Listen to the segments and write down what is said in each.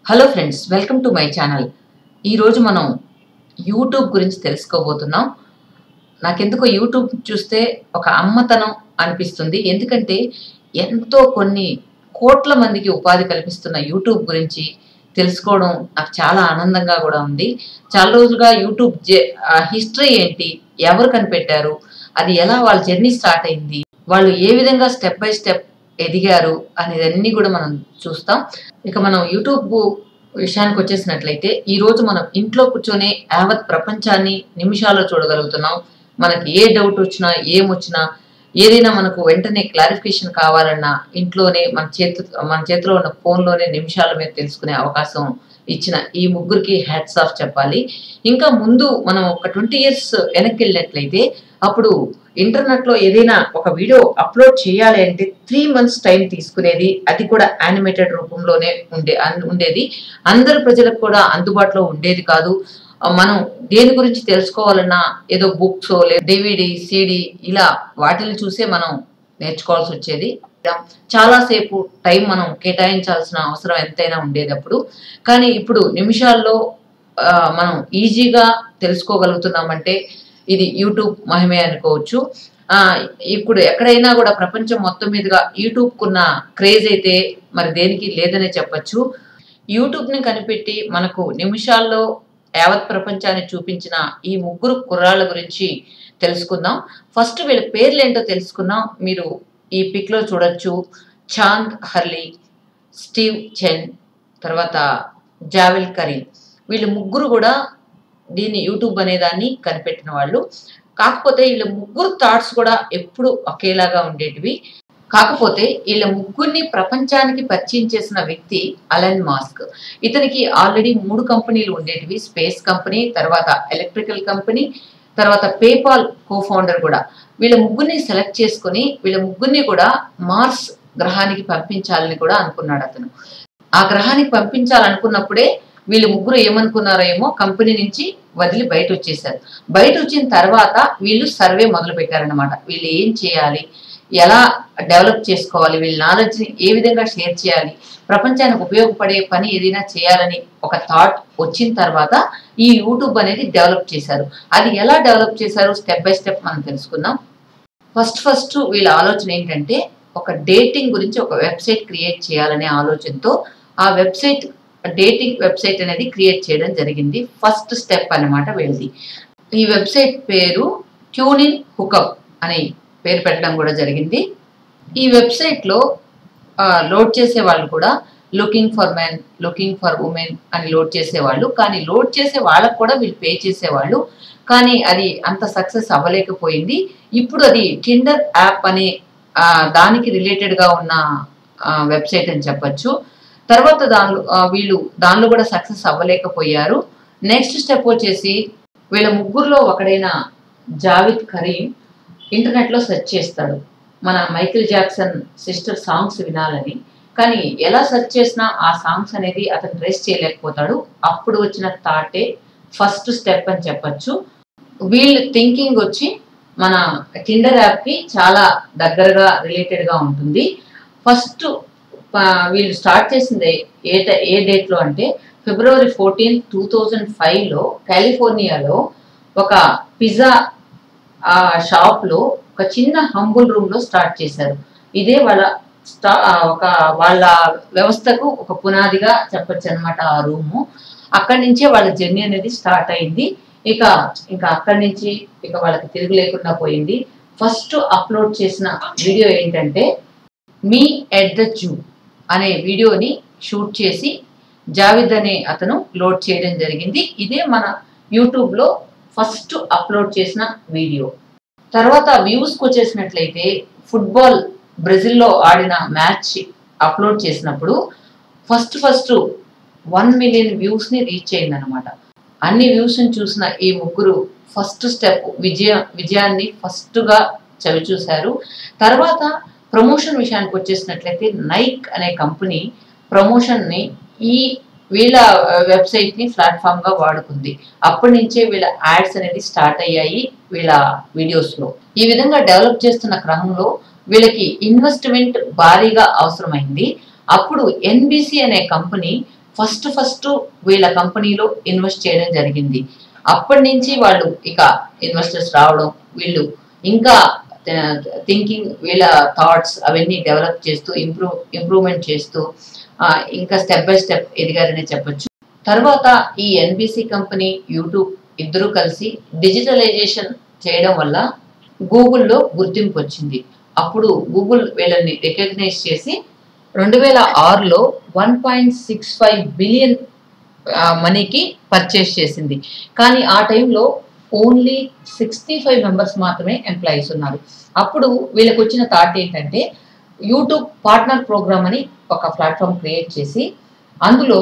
hello friends welcome to my channel ఈరోజు మనం YouTube గురించి తెలుసుకోబోతున్నాం నాకెందుకో యూట్యూబ్ చూస్తే ఒక అమ్మతనం అనిపిస్తుంది ఎందుకంటే ఎంతో కొన్ని కోట్ల మందికి ఉపాధి కల్పిస్తున్న యూట్యూబ్ గురించి తెలుసుకోవడం నాకు చాలా ఆనందంగా కూడా ఉంది చాలా రోజులుగా యూట్యూబ్ హిస్టరీ ఏంటి ఎవరు కనిపెట్టారు అది ఎలా వాళ్ళ జర్నీ స్టార్ట్ అయింది వాళ్ళు ఏ విధంగా స్టెప్ బై స్టెప్ ఎదిగారు అనేది అన్ని కూడా మనం చూస్తాం ఇక మనం యూట్యూబ్ విషయానికి వచ్చేసినట్లయితే ఈ రోజు మనం ఇంట్లో కూర్చొని యావత్ ప్రపంచాన్ని నిమిషాల్లో చూడగలుగుతున్నాం మనకి ఏ డౌట్ వచ్చినా ఏం వచ్చినా ఏదైనా మనకు వెంటనే క్లారిఫికేషన్ కావాలన్నా ఇంట్లోనే మన చేతి మన చేతిలో ఉన్న ఫోన్లోనే నిమిషాల మీద తెలుసుకునే అవకాశం ఇచ్చిన ఈ ముగ్గురికి హ్యాట్స్ ఆఫ్ చెప్పాలి ఇంకా ముందు మనం ఒక ట్వంటీ ఇయర్స్ వెనక్కి వెళ్ళినట్లయితే అప్పుడు ఇంటర్నెట్ లో ఏదైనా ఒక వీడియో అప్లోడ్ చేయాలి అంటే త్రీ మంత్స్ టైం తీసుకునేది అది కూడా యానిమేటెడ్ రూపంలోనే ఉండే అన్- ఉండేది అందరు ప్రజలకు కూడా అందుబాటులో ఉండేది కాదు ఆ, మనం దేని గురించి తెలుసుకోవాలన్నా ఏదో బుక్స్ లేదా డివిడి సిడి ఇలా వాటిని చూసే మనం నేర్చుకోవాల్సి వచ్చేది చాలాసేపు టైం మనం కేటాయించాల్సిన అవసరం ఎంతైనా ఉండేది అప్పుడు కానీ ఇప్పుడు నిమిషాల్లో ఆ, మనం ఈజీగా తెలుసుకోగలుగుతున్నామంటే ఇది యూట్యూబ్ మహిమే అనుకోవచ్చు ఆ, ఇప్పుడు ఎక్కడైనా కూడా ప్రపంచం మొత్తం మీదుగా యూట్యూబ్కున్న క్రేజ్ అయితే మరి దేనికి లేదనే చెప్పొచ్చు యూట్యూబ్ని కనిపెట్టి మనకు నిమిషాల్లో యావత్ ప్రపంచాన్ని చూపించిన ఈ ముగ్గురు కుర్రాళ్ళ గురించి తెలుసుకుందాం ఫస్ట్ వీళ్ళ పేర్లు ఏంటో తెలుసుకుందాం మీరు ఈ పిక్లో చూడొచ్చు చాంద్ హర్లీ స్టీవ్ చెన్ తర్వాత జావెల్ కరీం వీళ్ళు ముగ్గురు కూడా దీన్ని యూట్యూబ్ అనే దాన్ని కనిపెట్టిన వాళ్ళు కాకపోతే వీళ్ళ ముగ్గురు థాట్స్ కూడా ఎప్పుడు ఒకేలాగా ఉండేటివి కాకపోతే వీళ్ళ ముగ్గురిని ప్రపంచానికి పరిచయం చేసిన వ్యక్తి అలన్ మాస్క్ ఇతనికి ఆల్రెడీ మూడు కంపెనీలు ఉండేటివి స్పేస్ కంపెనీ తర్వాత ఎలక్ట్రికల్ కంపెనీ తర్వాత పేపాల్ కో ఫౌండర్ కూడా వీళ్ళ ముగ్గురిని సెలెక్ట్ చేసుకుని వీళ్ళ ముగ్గురిని కూడా మార్స్ గ్రహానికి పంపించాలని కూడా అనుకున్నాడు అతను ఆ గ్రహానికి పంపించాలనుకున్నప్పుడే వీళ్ళు ముగ్గురు ఏమనుకున్నారో ఏమో కంపెనీ నుంచి వదిలి బయట వచ్చేసారు బయట వచ్చిన తర్వాత వీళ్ళు సర్వే మొదలు పెట్టారనమాట వీళ్ళు ఏం చేయాలి ఎలా డెవలప్ చేసుకోవాలి వీళ్ళ నాలెడ్జ్ని ఏ విధంగా షేర్ చేయాలి ప్రపంచానికి ఉపయోగపడే పని ఏదైనా చేయాలని ఒక థాట్ వచ్చిన తర్వాత ఈ యూట్యూబ్ అనేది డెవలప్ చేశారు అది ఎలా డెవలప్ చేశారు స్టెప్ బై స్టెప్ మనం తెలుసుకుందాం ఫస్ట్ ఫస్ట్ వీళ్ళ ఆలోచన ఏంటంటే ఒక డేటింగ్ గురించి ఒక వెబ్సైట్ క్రియేట్ చేయాలనే ఆలోచనతో ఆ వెబ్సైట్ డేటింగ్ వెబ్సైట్ అనేది క్రియేట్ చేయడం జరిగింది ఫస్ట్ స్టెప్ అన్నమాట వీళ్ళది ఈ వెబ్సైట్ పేరు ట్యూనిన్ హుకప్ అనే పేరు పెట్టడం కూడా జరిగింది ఈ వెబ్సైట్లో లోడ్ చేసే వాళ్ళు కూడా looking for men looking for women అని లోడ్ చేసేవాళ్ళు కానీ లోడ్ చేసే వాళ్ళకు కూడా వీళ్ళు పే చేసేవాళ్ళు కానీ అది అంత సక్సెస్ అవ్వలేకపోయింది ఇప్పుడు అది టిండర్ యాప్ అనే ఆ, దానికి రిలేటెడ్గా ఉన్న వెబ్సైట్ అని చెప్పొచ్చు తర్వాత దానిలో ఆ, వీళ్ళు దానిలో కూడా సక్సెస్ అవ్వలేకపోయారు నెక్స్ట్ స్టెప్ వచ్చేసి వీళ్ళ ముగ్గురులో ఒకడైన జావిద్ కరీం ఇంటర్నెట్లో సెర్చ్ చేస్తాడు మన మైకిల్ జాక్సన్ సిస్టర్ సాంగ్స్ వినాలని కానీ ఎలా సెర్చ్ చేసినా ఆ సాంగ్స్ అనేది అతను ట్రేస్ చేయలేకపోతాడు అప్పుడు వచ్చిన థాటే ఫస్ట్ స్టెప్ అని చెప్పొచ్చు వీళ్ళ థింకింగ్ వచ్చి మన టిండర్ యాప్కి చాలా దగ్గరగా రిలేటెడ్గా ఉంటుంది ఫస్ట్ వీళ్ళు స్టార్ట్ చేసింది ఏ ట- ఏ డేట్లో అంటే ఫిబ్రవరి ఫోర్టీన్ టూ థౌజండ్ ఫైవ్లో కాలిఫోర్నియాలో ఒక పిజ్జా ఆ షాప్లో ఒక చిన్న హంబుల్ రూమ్లో స్టార్ట్ చేశారు ఇదే వాళ్ళ స్టా ఆ ఒక వాళ్ళ వ్యవస్థకు ఒక పునాదిగా చెప్పొచ్చు అనమాట ఆ రూము అక్కడి నుంచే వాళ్ళ జర్నీ అనేది స్టార్ట్ అయింది ఇక ఇంకా అక్కడి నుంచి ఇక వాళ్ళకి తిరుగు లేకుండా పోయింది ఫస్ట్ అప్లోడ్ చేసిన వీడియో ఏంటంటే మీ ఎట్ ద జూ అనే వీడియోని షూట్ చేసి జావిద్ అనే అతను లోడ్ చేయడం జరిగింది ఇదే మన యూట్యూబ్లో ఫస్ట్ అప్లోడ్ చేసిన వీడియో తర్వాత వ్యూస్కి వచ్చేసినట్లయితే ఫుట్బాల్ బ్రెజిల్లో ఆడిన మ్యాచ్ అప్లోడ్ చేసినప్పుడు ఫస్ట్ ఫస్ట్ వన్ మిలియన్ వ్యూస్ని రీచ్ అయింది అనమాట అన్ని వ్యూస్ని చూసిన ఈ ముగ్గురు ఫస్ట్ స్టెప్ విజయ విజయాన్ని ఫస్ట్గా చవి చూశారు తర్వాత ప్రమోషన్ విషయానికి వచ్చేసినట్లయితే నైక్ అనే కంపెనీ ప్రమోషన్ని ఈ వీళ్ళ వెబ్సైట్ని ప్లాట్ఫామ్గా వాడుకుంది అప్పటి నుంచే వీళ్ళ యాడ్స్ అనేది స్టార్ట్ అయ్యాయి వీళ్ళ వీడియోస్లో ఈ విధంగా డెవలప్ చేస్తున్న క్రమంలో వీళ్ళకి ఇన్వెస్ట్మెంట్ భారీగా అవసరమైంది అప్పుడు ఎన్బిసి అనే కంపెనీ ఫస్ట్ ఫస్ట్ వీళ్ళ కంపెనీలో ఇన్వెస్ట్ చేయడం జరిగింది అప్పటి నుంచి వాళ్ళు ఇక ఇన్వెస్టర్స్ రావడం వీళ్ళు ఇంకా థింకింగ్ వీళ్ళ థాట్స్ అవన్నీ డెవలప్ చేస్తూ ఇంప్రూవ్ ఇంప్రూవ్మెంట్ చేస్తూ ఆ, ఇంకా స్టెప్ బై స్టెప్ ఎదిగారనే చెప్పొచ్చు తర్వాత ఈ ఎన్బిసి కంపెనీ యూట్యూబ్ ఇద్దరు కలిసి డిజిటలైజేషన్ చేయడం వల్ల గూగుల్లో గుర్తింపు వచ్చింది అప్పుడు గూగుల్ వీళ్ళని రికగ్నైజ్ చేసి రెండు వేల ఆరులో one point six five billion మనీకి పర్చేస్ చేసింది కానీ ఆ టైంలో ఓన్లీ సిక్స్టీ ఫైవ్ మెంబర్స్ మాత్రమే ఎంప్లాయీస్ ఉన్నారు అప్పుడు వీళ్ళకి వచ్చిన థాట్ ఏంటంటే యూట్యూబ్ పార్ట్నర్ ప్రోగ్రామ్ అని ఒక ప్లాట్ఫామ్ క్రియేట్ చేసి అందులో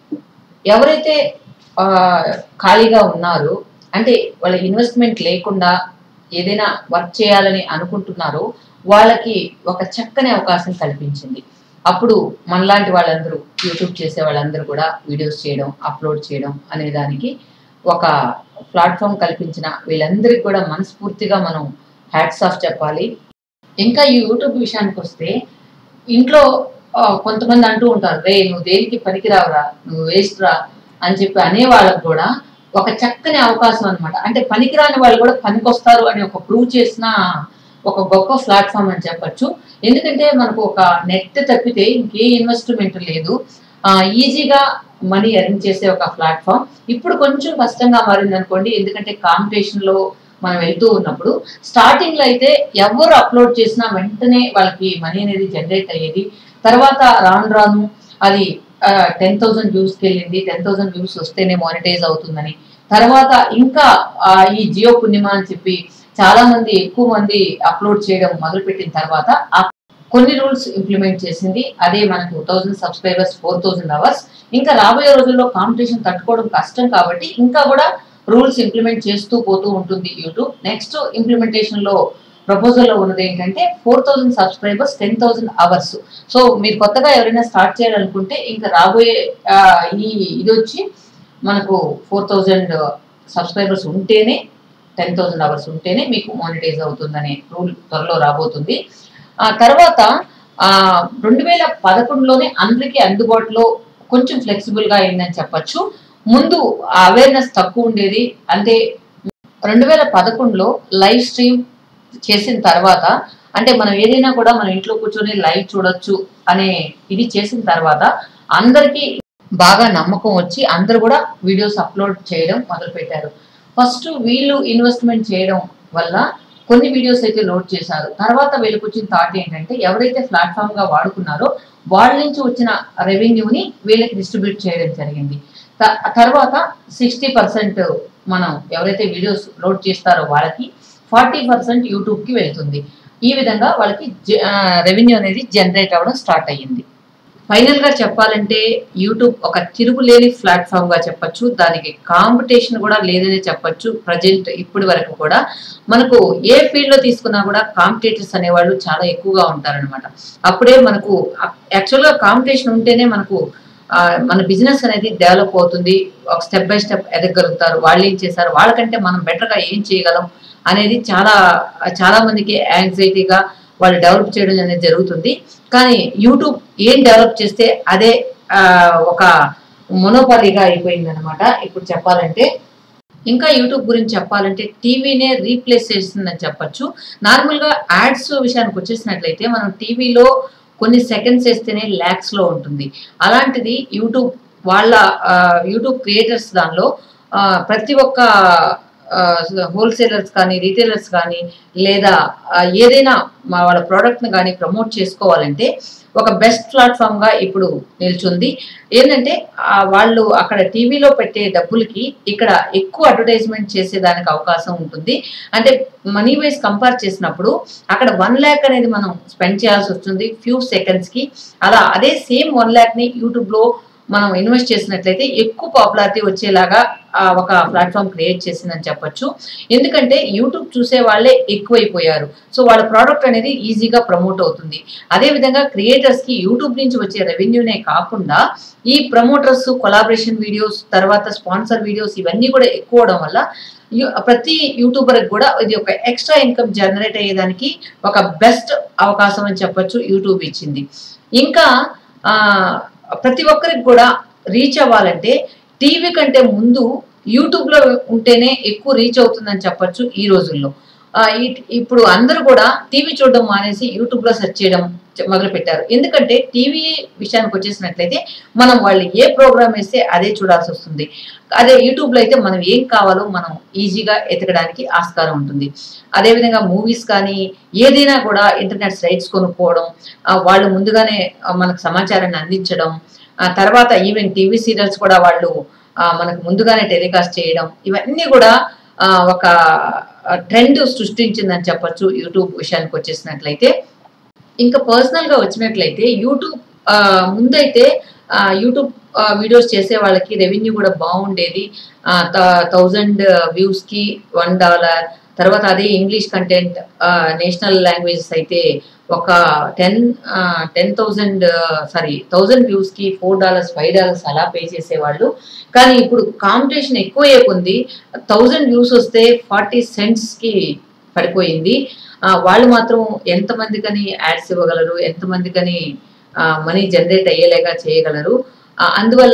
ఎవరైతే ఆ, ఖాళీగా ఉన్నారో అంటే వాళ్ళ ఇన్వెస్ట్మెంట్ లేకుండా ఏదైనా వర్క్ చేయాలని అనుకుంటున్నారో వాళ్ళకి ఒక చక్కని అవకాశం కల్పించింది అప్పుడు మనలాంటి వాళ్ళందరూ యూట్యూబ్ చేసే వాళ్ళందరూ కూడా వీడియోస్ చేయడం అప్లోడ్ చేయడం అనే దానికి ఒక ప్లాట్ఫామ్ కల్పించిన వీళ్ళందరికీ కూడా మనస్ఫూర్తిగా మనం హ్యాట్స్ ఆఫ్ చెప్పాలి ఇంకా ఈ యూట్యూబ్ విషయానికి వస్తే ఇంట్లో ఆ, కొంతమంది అంటూ ఉంటారు రే నువ్వు దేనికి పనికిరావురా నువ్వు వేస్ట్ రా అని చెప్పి అనే వాళ్ళకు కూడా ఒక చక్కని అవకాశం అన్నమాట అంటే పనికిరాని వాళ్ళు కూడా పనికొస్తారు అని ఒక ప్రూవ్ చేసిన ఒక గొప్ప ప్లాట్ఫామ్ అని చెప్పొచ్చు ఎందుకంటే మనకు ఒక నెట్ తప్పితే ఇంకే ఇన్వెస్ట్మెంట్ లేదు ఆ, ఈజీగా మనీ ఎర్న్ చేసే ఒక ప్లాట్ఫామ్ ఇప్పుడు కొంచెం కష్టంగా మారింది అనుకోండి ఎందుకంటే కాంపిటీషన్ లో మనం వెళ్తూ ఉన్నప్పుడు స్టార్టింగ్ లో అయితే ఎవరు అప్లోడ్ చేసినా వెంటనే వాళ్ళకి మనీ అనేది జనరేట్ అయ్యేది తర్వాత రాను రాను అది టెన్ థౌసండ్ వ్యూస్కి వెళ్ళింది టెన్ థౌసండ్ వ్యూస్ వస్తేనే మానిటైజ్ అవుతుందని తర్వాత ఇంకా ఆ, ఈ జియో పుణ్యమా అని చెప్పి చాలా మంది ఎక్కువ మంది అప్లోడ్ చేయడం మొదలుపెట్టిన తర్వాత ఆ కొన్ని రూల్స్ ఇంప్లిమెంట్ చేసింది అదే మనకు thousand subscribers four thousand hours ఇంకా రాబోయే రోజుల్లో కాంపిటీషన్ తట్టుకోవడం కష్టం కాబట్టి ఇంకా కూడా రూల్స్ ఇంప్లిమెంట్ చేస్తూ పోతూ ఉంటుంది యూట్యూబ్ నెక్స్ట్ ఇంప్లిమెంటేషన్ లో ప్రపోజల్ లో ఉన్నది ఏంటంటే four thousand subscribers ten thousand hours so మీరు కొత్తగా ఎవరైనా స్టార్ట్ చేయాలనుకుంటే ఇంకా రాబోయే ఆ, ఈ ఇది వచ్చి మనకు ఫోర్ థౌజండ్ సబ్స్క్రైబర్స్ ఉంటేనే టెన్ థౌసండ్ అవర్స్ ఉంటేనే మీకు మానిటైజ్ అవుతుందనే రూల్ త్వరలో రాబోతుంది ఆ తర్వాత ఆ రెండు వేల పదకొండులోనే అందరికీ అందుబాటులో కొంచెం ఫ్లెక్సిబుల్ గా అయిందని చెప్పొచ్చు ముందు అవేర్నెస్ తక్కువ ఉండేది అంటే రెండు వేల పదకొండులో లైవ్ స్ట్రీమ్ చేసిన తర్వాత అంటే మనం ఏదైనా కూడా మన ఇంట్లో కూర్చొని లైవ్ చూడొచ్చు అనే ఇది చేసిన తర్వాత అందరికీ బాగా నమ్మకం వచ్చి అందరూ కూడా వీడియోస్ అప్లోడ్ చేయడం మొదలు పెట్టారు ఫస్ట్ వీళ్ళు ఇన్వెస్ట్మెంట్ చేయడం వల్ల కొన్ని వీడియోస్ అయితే లోడ్ చేశారు తర్వాత వీళ్ళకి వచ్చిన థాట్ ఏంటంటే ఎవరైతే ప్లాట్ఫామ్ గా వాడుకున్నారో వాళ్ళ నుంచి వచ్చిన రెవెన్యూని వీళ్ళకి డిస్ట్రిబ్యూట్ చేయడం జరిగింది త- తర్వాత సిక్స్టీ పర్సెంట్ మనం ఎవరైతే వీడియోస్ లోడ్ చేస్తారో వాళ్ళకి ఫార్టీ పర్సెంట్ యూట్యూబ్కి వెళ్తుంది ఈ విధంగా వాళ్ళకి రెవెన్యూ అనేది జనరేట్ అవ్వడం స్టార్ట్ అయ్యింది ఫైనల్ గా చెప్పాలంటే యూట్యూబ్ ఒక తిరుగులేని ప్లాట్ఫామ్ గా చెప్పొచ్చు దానికి కాంపిటీషన్ కూడా లేదని చెప్పొచ్చు ప్రజెంట్ ఇప్పటి వరకు కూడా మనకు ఏ ఫీల్డ్ లో తీసుకున్నా కూడా కాంపిటేటర్స్ అనేవాళ్ళు చాలా ఎక్కువగా ఉంటారనమాట అప్పుడే మనకు యాక్చువల్ గా కాంపిటీషన్ ఉంటేనే మనకు ఆ, మన బిజినెస్ అనేది డెవలప్ అవుతుంది ఒక స్టెప్ బై స్టెప్ ఎదగలుగుతారు వాళ్ళు ఏం చేశారు వాళ్ళకంటే మనం బెటర్ గా ఏం చేయగలం అనేది చాలా చాలా మందికి యాంగ్జైటీగా వాళ్ళు డెవలప్ చేయడం అనేది జరుగుతుంది కానీ యూట్యూబ్ ఏం డెవలప్ చేస్తే అదే ఆ, ఒక మొనోపాలిగా అయిపోయింది అనమాట ఇప్పుడు చెప్పాలంటే ఇంకా యూట్యూబ్ గురించి చెప్పాలంటే టీవీనే రీప్లేస్ చేస్తుందని చెప్పొచ్చు నార్మల్గా యాడ్స్ విషయానికి వచ్చేసినట్లయితే మనం టీవీలో కొన్ని సెకండ్స్ వేస్తేనే ల్యాక్స్ లో ఉంటుంది అలాంటిది యూట్యూబ్ వాళ్ళ ఆ, యూట్యూబ్ క్రియేటర్స్ దానిలో ఆ, ప్రతి ఒక్క హోల్సేలర్స్ కానీ రీటైలర్స్ కానీ లేదా ఆ, ఏదైనా మా వాళ్ళ ప్రోడక్ట్ని కానీ ప్రమోట్ చేసుకోవాలంటే ఒక బెస్ట్ ప్లాట్ఫామ్ గా ఇప్పుడు నిల్చుంది ఏంటంటే ఆ, వాళ్ళు అక్కడ టీవీలో పెట్టే డబ్బులకి ఇక్కడ ఎక్కువ అడ్వర్టైజ్మెంట్ చేసేదానికి అవకాశం ఉంటుంది అంటే మనీ వైజ్ కంపేర్ చేసినప్పుడు అక్కడ వన్ ల్యాక్ అనేది మనం స్పెండ్ చేయాల్సి వస్తుంది ఫ్యూ సెకండ్స్ కి అలా అదే సేమ్ వన్ ల్యాక్ ని యూట్యూబ్ లో మనం ఇన్వెస్ట్ చేసినట్లయితే ఎక్కువ పాపులారిటీ వచ్చేలాగా ఆ, ఒక ప్లాట్ఫామ్ క్రియేట్ చేసిందని చెప్పొచ్చు ఎందుకంటే యూట్యూబ్ చూసే వాళ్ళే ఎక్కువైపోయారు సో వాళ్ళ ప్రోడక్ట్ అనేది ఈజీగా ప్రమోట్ అవుతుంది అదే విధంగా క్రియేటర్స్ కి యూట్యూబ్ నుంచి వచ్చే రెవెన్యూనే కాకుండా ఈ ప్రమోటర్స్ కొలాబరేషన్ వీడియోస్ తర్వాత స్పాన్సర్ వీడియోస్ ఇవన్నీ కూడా ఎక్కువ అవడం వల్ల యు- ప్రతి యూట్యూబర్ కూడా ఇది ఒక ఎక్స్ట్రా ఇన్కమ్ జనరేట్ అయ్యేదానికి ఒక బెస్ట్ అవకాశం అని చెప్పొచ్చు యూట్యూబ్ ఇచ్చింది ఇంకా ఆ, ప్రతి ఒక్కరికి కూడా రీచ్ అవ్వాలంటే టీవీ కంటే ముందు యూట్యూబ్లో ఉంటేనే ఎక్కువ రీచ్ అవుతుందని చెప్పొచ్చు ఈ రోజుల్లో ఆ, ఈ- ఇప్పుడు అందరూ కూడా టీవీ చూడడం మానేసి యూట్యూబ్లో సెర్చ్ చేయడం చ- మొదలు పెట్టారు ఎందుకంటే టీవీ విషయానికి వచ్చేసినట్లయితే మనం వాళ్ళు ఏ ప్రోగ్రామ్ వేస్తే అదే చూడాల్సి వస్తుంది అదే యూట్యూబ్లో అయితే మనం ఏం కావాలో మనం ఈజీగా ఎతకడానికి ఆస్కారం ఉంటుంది అదేవిధంగా మూవీస్ కానీ ఏదైనా కూడా ఇంటర్నెట్ రైట్స్ కొనుక్కోవడం ఆ, వాళ్ళు ముందుగానే ఆ, మనకు సమాచారాన్ని అందించడం ఆ తర్వాత ఈవెన్ టీవీ సీరియల్స్ కూడా వాళ్ళు ఆ, మనకు ముందుగానే టెలికాస్ట్ చేయడం ఇవన్నీ కూడా ఆ, ఒక ట్రెండ్ సృష్టించిందని చెప్పొచ్చు యూట్యూబ్ విషయానికి వచ్చేసినట్లయితే ఇంకా పర్సనల్ గా వచ్చినట్లయితే యూట్యూబ్ ఆ, ముందైతే ఆ, యూట్యూబ్ ఆ, వీడియోస్ చేసే వాళ్ళకి రెవెన్యూ కూడా బాగుండేది థౌజండ్ వ్యూస్ కి వన్ డాలర్ తర్వాత అదే ఇంగ్లీష్ కంటెంట్ నేషనల్ లాంగ్వేజెస్ అయితే ఒక ten ten thousand sorry thousand views కి ఫోర్ డాలర్స్ ఫైవ్ డాలర్స్ అలా పే చేసేవాళ్ళు కానీ ఇప్పుడు కాంపిటీషన్ ఎక్కువ కొంది థౌజండ్ వ్యూస్ వస్తే ఫార్టీ సెంట్స్ కి పడిపోయింది ఆ, వాళ్ళు మాత్రం ఎంతమందికని యాడ్స్ ఇవ్వగలరు ఎంతమందికని మనీ జనరేట్ అయ్యేలాగా చేయగలరు ఆ, అందువల్ల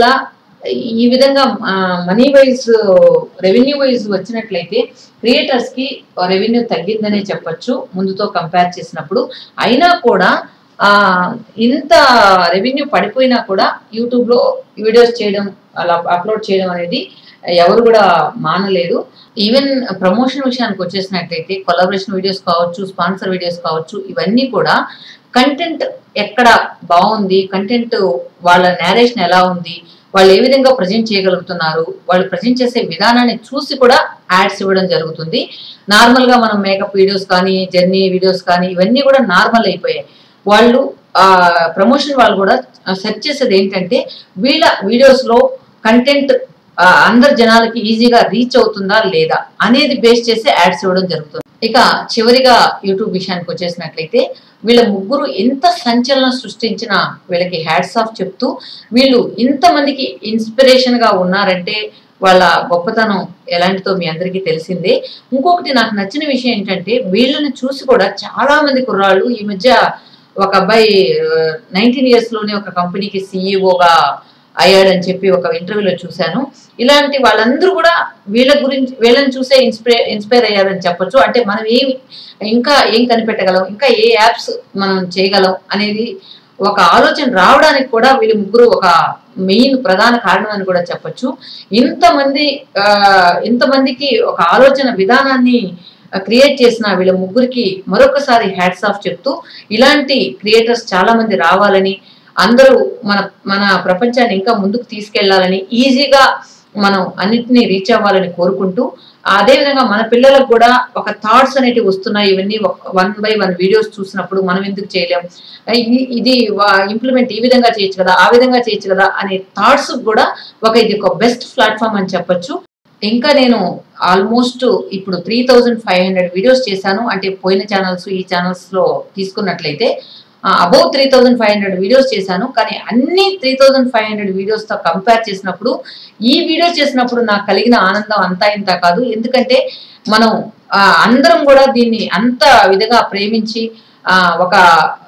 ఈ విధంగా మనీ వైజ్ రెవెన్యూ వైజ్ వచ్చినట్లయితే క్రియేటర్స్ కి రెవెన్యూ తగ్గిందనే చెప్పొచ్చు ముందుతో కంపేర్ చేసినప్పుడు అయినా కూడా ఆ ఇంత రెవెన్యూ పడిపోయినా కూడా యూట్యూబ్ లో వీడియోస్ చేయడం అలా అప్లోడ్ చేయడం అనేది ఎవరు కూడా మానలేదు ఈవెన్ ప్రమోషన్ విషయానికి వచ్చేసినట్లయితే కొలాబరేషన్ వీడియోస్ కావచ్చు స్పాన్సర్ వీడియోస్ కావచ్చు ఇవన్నీ కూడా కంటెంట్ ఎక్కడ బాగుంది కంటెంట్ వాళ్ళ నేరేషన్ ఎలా ఉంది వాళ్ళు ఏ విధంగా ప్రజెంట్ చేయగలుగుతున్నారు వాళ్ళు ప్రజెంట్ చేసే విధానాన్ని చూసి కూడా యాడ్స్ ఇవ్వడం జరుగుతుంది నార్మల్ గా మనం మేకప్ వీడియోస్ కానీ జర్నీ వీడియోస్ కానీ ఇవన్నీ కూడా నార్మల్ అయిపోయాయి వాళ్ళు ఆ ప్రమోషన్ వాళ్ళు కూడా సెర్చ్ చేసేది ఏంటంటే వీళ్ళ వీడియోస్ లో కంటెంట్ అందరు జనాలకి ఈజీగా రీచ్ అవుతుందా లేదా అనేది బేస్ చేసి యాడ్స్ ఇవ్వడం జరుగుతుంది ఇక చివరిగా యూట్యూబ్ విషయానికి వచ్చేసినట్లయితే వీళ్ళ ముగ్గురు ఎంత సంచలనం సృష్టించిన వీళ్ళకి హ్యాడ్స్ ఆఫ్ చెప్తూ వీళ్ళు ఇంతమందికి ఇన్స్పిరేషన్ గా ఉన్నారంటే వాళ్ళ గొప్పతనం ఎలాంటిదో మీ అందరికీ తెలిసిందే ఇంకొకటి నాకు నచ్చిన విషయం ఏంటంటే వీళ్ళని చూసి కూడా చాలా మంది కుర్రాళ్ళు ఈ మధ్య ఒక అబ్బాయి నైన్టీన్ ఇయర్స్ లోనే ఒక కంపెనీకి సీఈఓగా అయ్యాడని చెప్పి ఒక ఇంటర్వ్యూలో చూశాను ఇలాంటి వాళ్ళందరూ కూడా వీళ్ళ గురించి వీళ్ళని చూసే ఇన్స్పైర్ ఇన్స్పైర్ అయ్యారని చెప్పొచ్చు అంటే మనం ఏం ఇంకా ఏం కనిపెట్టగలం ఇంకా ఏ యాప్స్ మనం చేయగలం అనేది ఒక ఆలోచన రావడానికి కూడా వీళ్ళ ముగ్గురు ఒక మెయిన్ ప్రధాన కారణం అని కూడా చెప్పొచ్చు ఇంతమంది ఆ, ఇంతమందికి ఒక ఆలోచన విధానాన్ని క్రియేట్ చేసిన వీళ్ళ ముగ్గురికి మరొకసారి హ్యాట్స్ ఆఫ్ చెప్తూ ఇలాంటి క్రియేటర్స్ చాలా మంది రావాలని అందరూ మన మన ప్రపంచాన్ని ఇంకా ముందుకు తీసుకెళ్లాలని ఈజీగా మనం అన్నిటినీ రీచ్ అవ్వాలని కోరుకుంటూ అదేవిధంగా మన పిల్లలకు కూడా ఒక థాట్స్ అనేటివి వస్తున్నాయి ఇవన్నీ వన్ బై వన్ వీడియోస్ చూసినప్పుడు మనం ఎందుకు చేయలేం ఇ- ఇది ఇంప్లిమెంట్ ఈ విధంగా చేయొచ్చు కదా ఆ విధంగా చేయొచ్చు కదా అనే థాట్స్ కూడా ఒక ఇది ఒక బెస్ట్ ప్లాట్ఫామ్ అని చెప్పొచ్చు ఇంకా నేను ఆల్మోస్ట్ ఇప్పుడు three thousand five hundred videos చేశాను అంటే పోయిన ఛానల్స్ ఈ ఛానల్స్ లో తీసుకున్నట్లయితే above three thousand five hundred videos చేశాను కానీ అన్ని three thousand five hundred videos తో కంపేర్ చేసినప్పుడు ఈ వీడియో చేసినప్పుడు నాకు కలిగిన ఆనందం అంతా ఇంత కాదు ఎందుకంటే మనం ఆ, అందరం కూడా దీన్ని అంత విధంగా ప్రేమించి ఆ, ఒక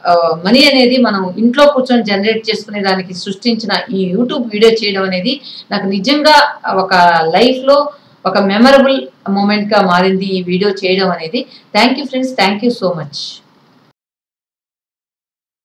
మనీ అనేది మనం ఇంట్లో కూర్చొని జనరేట్ చేసుకునే దానికి సృష్టించిన ఈ యూట్యూబ్ వీడియో చేయడం అనేది నాకు నిజంగా ఒక లైఫ్ లో ఒక మెమరబుల్ మూమెంట్ గా మారింది ఈ వీడియో చేయడం అనేది thank you friends thank you so much